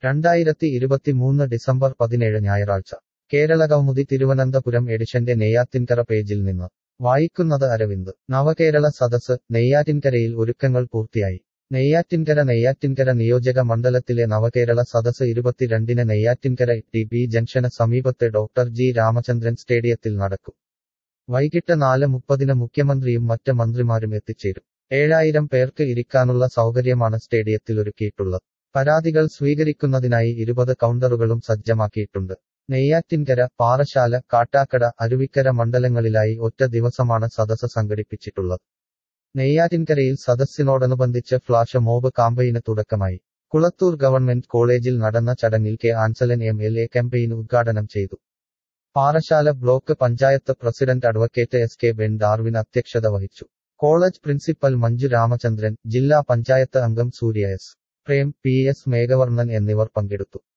രണ്ടായിരത്തി ഇരുപത്തിമൂന്ന് ഡിസംബർ പതിനേഴ് ഞായറാഴ്ച കേരളകൗമുദി തിരുവനന്തപുരം എഡിഷന്റെ നെയ്യാത്തിൻകര പേജിൽ നിന്ന് വായിക്കുന്നത് അരവിന്ദ് നവകേരള സദസ് നെയ്യാറ്റിൻകരയിൽ ഒരുക്കങ്ങൾ പൂർത്തിയായി നെയ്യാറ്റിൻകര നെയ്യാറ്റിൻകര നിയോജക മണ്ഡലത്തിലെ നവകേരള സദസ് ഇരുപത്തിരണ്ടിന് നെയ്യാറ്റിൻകര ടി ബി ജംഗ്ഷന് സമീപത്തെ ഡോക്ടർ ജി രാമചന്ദ്രൻ സ്റ്റേഡിയത്തിൽ നടക്കും വൈകിട്ട് നാല് മുപ്പതിന് മുഖ്യമന്ത്രിയും മറ്റ് മന്ത്രിമാരും എത്തിച്ചേരും ഏഴായിരം പേർക്ക് ഇരിക്കാനുള്ള സൗകര്യമാണ് സ്റ്റേഡിയത്തിൽ ഒരുക്കിയിട്ടുള്ളത് പരാതികൾ സ്വീകരിക്കുന്നതിനായി ഇരുപത് കൗണ്ടറുകളും സജ്ജമാക്കിയിട്ടുണ്ട് നെയ്യാറ്റിൻകര പാറശാല കാട്ടാക്കട അരുവിക്കര മണ്ഡലങ്ങളിലായി ഒറ്റ ദിവസമാണ് സദസ് സംഘടിപ്പിച്ചിട്ടുള്ളത് നെയ്യാറ്റിൻകരയിൽ സദസ്സിനോടനുബന്ധിച്ച് ഫ്ലാഷ് മോബ് കാമ്പയിന് തുടക്കമായി കുളത്തൂർ ഗവൺമെന്റ് കോളേജിൽ നടന്ന ചടങ്ങിൽ K Ansalan M L A campaign ഉദ്ഘാടനം ചെയ്തു Parassala block panchayat president advocate S K Ben Darwin അധ്യക്ഷത വഹിച്ചു കോളേജ് പ്രിൻസിപ്പൽ മഞ്ജു രാമചന്ദ്രൻ ജില്ലാ പഞ്ചായത്ത് അംഗം Surya S Prem P S Meghavarnan എന്നിവർ പങ്കെടുത്തു